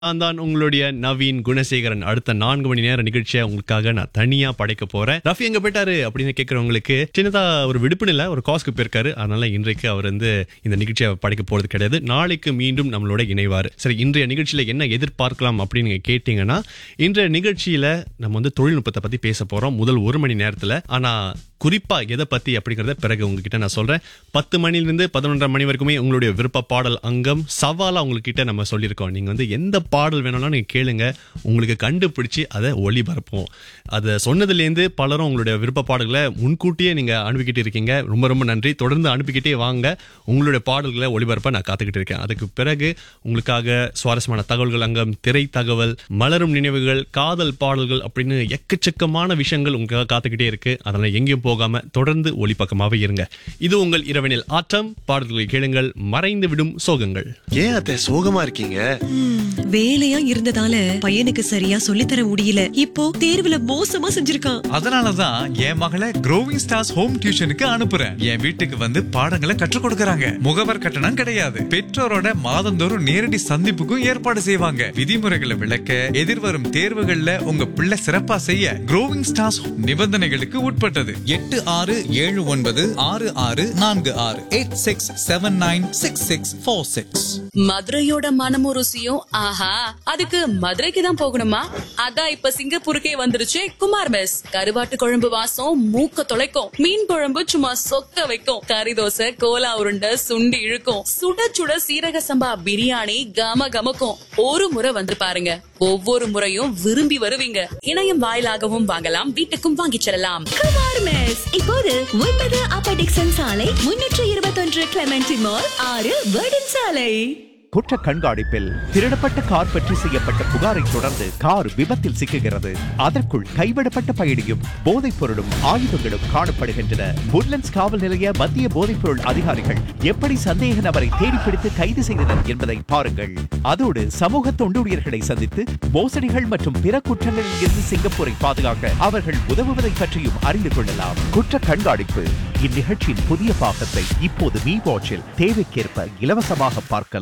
நான் தான் உங்களுடைய நவீன் குணசேகரன் அடுத்த நான்கு மணி நேர நிகழ்ச்சியை உங்களுக்காக நான் தனியா படைக்க போறேன் ரஃபி எங்க போயிட்டாரு அப்படின்னு கேட்கறவங்களுக்கு சின்னதா ஒரு விடுப்புன்னு இல்ல ஒரு காஸ்க்கு போயிருக்காரு அதனால இன்றைக்கு அவர் வந்து இந்த நிகழ்ச்சியை படைக்க போறது கிடையாது நாளைக்கு மீண்டும் நம்மளோட இணைவாரு சரி இன்றைய நிகழ்ச்சியில என்ன எதிர்பார்க்கலாம் அப்படின்னு நீங்க கேட்டீங்கன்னா இன்றைய நிகழ்ச்சியில நம்ம வந்து தொழில்நுட்பத்தை பத்தி பேச போறோம் முதல் ஒரு மணி நேரத்துல ஆனா குறிப்பா எதை பத்தி அப்படிங்கறத பிறகு உங்ககிட்ட நான் சொல்றேன் பத்து மணிலிருந்து பதினொன்றரை மணி வரைக்குமே உங்களுடைய விருப்ப பாடல் அங்கம் சவாலா உங்ககிட்ட நம்ம சொல்லியிருக்கோம் நீங்க வந்து எந்த பாடல் வேணும்னாலும் நீங்க கேளுங்க உங்களுக்கு கண்டுபிடிச்சு அதை ஒளிபரப்போம் அதை சொன்னதுலேருந்து பலரும் உங்களுடைய விருப்ப பாடல்களை முன்கூட்டியே நீங்க அனுப்பிக்கிட்டு இருக்கீங்க ரொம்ப ரொம்ப நன்றி தொடர்ந்து அனுப்பிக்கிட்டே வாங்க உங்களுடைய பாடல்களை ஒளிபரப்ப நான் காத்துக்கிட்டு இருக்கேன் அதுக்கு பிறகு உங்களுக்காக சுவாரஸ்யமான தகவல்கள் அங்கம் திரை தகவல் மலரும் நினைவுகள் காதல் பாடல்கள் அப்படின்னு எக்கச்சக்கமான விஷயங்கள் உங்களுக்காக காத்துக்கிட்டே இருக்கு அதனால எங்கேயும் போகாம தொடர்ந்து ஒளிப்பக்கமாவே இருங்க இது உங்கள் இரவனில் ஆட்டம் பாடல்களை கேளுங்கள் மறைந்து விடும் சோகங்கள் ஏன் அத்தை சோகமா இருக்கீங்க வேலையா இருந்ததால பையனுக்கு சரியா சொல்லித்தர முடியல இப்போ தேர்வுல மோசமா செஞ்சிருக்கான் அதனாலதான் என் மகளை க்ரோவிங் ஸ்டார்ஸ் ஹோம் டியூஷனுக்கு அனுப்புறேன் என் வீட்டுக்கு வந்து பாடங்களை கற்றுக் கொடுக்கறாங்க முகவர் கட்டணம் கிடையாது பெற்றோரோட மாதந்தோறும் நேரடி சந்திப்புக்கும் ஏற்பாடு செய்வாங்க விதிமுறைகளை விளக்க எதிர்வரும் தேர்வுகள்ல உங்க பிள்ளை சிறப்பா செய்ய க்ரோவிங் ஸ்டார்ஸ் நிபந்தனைகளுக்கு உட்பட்டது எட்டு ஆறு ஏழு ஒன்பது ஆறு ஆறு நான்கு ஆறு eight six seven nine six six four six மதுரையோட மனமும் ருசியும் ஆஹா அதுக்கு மதுரைக்கு தான் போகணுமா அதான் இப்ப சிங்கப்பூருக்கே வந்துருச்சு குமார் மெஸ் கருவாட்டு குழம்பு வாசம் மூக்க தொலைக்கும் மீன் குழம்பு சும்மா சொக்க வைக்கும் கறி தோசை கோலா உருண்டை சுண்டி இழுக்கும் சுட சுட சீரக சம்பா பிரியாணி கம கமக்கும் ஒரு முறை வந்து பாருங்க ஒவ்வொரு முறையும் விரும்பி வருவீங்க இணையம் வாயிலாகவும் வாங்கலாம் வீட்டுக்கும் வாங்கிச் செல்லலாம் குமார் மெஸ் இப்போது ஒன்பது அப்ப டிக்சன் சாலை முன்னூற்று இருபத்தொன்று கிளமெண்டி மால் ஆறு வேர்டன் சாலை குற்ற கண்காணிப்பில் திருடப்பட்ட கார் பற்றி செய்யப்பட்ட புகாரை தொடர்ந்து கார் விபத்தில் சிக்குகிறது அதற்குள் கைவிடப்பட்ட பயணியும் போதைப் பொருளும் ஆயுதங்களும் காணப்படுகின்றன woodlands காவல் நிலைய மத்திய போதைப் பொருள் அதிகாரிகள் எப்படி சந்தேக நபரை தேடிப்பிடித்து கைது செய்தனர் என்பதை பாருங்கள் அதோடு சமூக தொண்டூழியர்களை சந்தித்து மோசடிகள் மற்றும் பிற குற்றங்களில் இருந்து சிங்கப்பூரை பாதுகாக்க அவர்கள் உதவுவதை பற்றியும் அறிந்து கொள்ளலாம் குற்ற கண்காணிப்பு இந்நிகழ்ச்சியின் புதிய பாகத்தை இப்போது மீ வாட்சில் தேவைக்கேற்ப இலவசமாக பார்க்கலாம்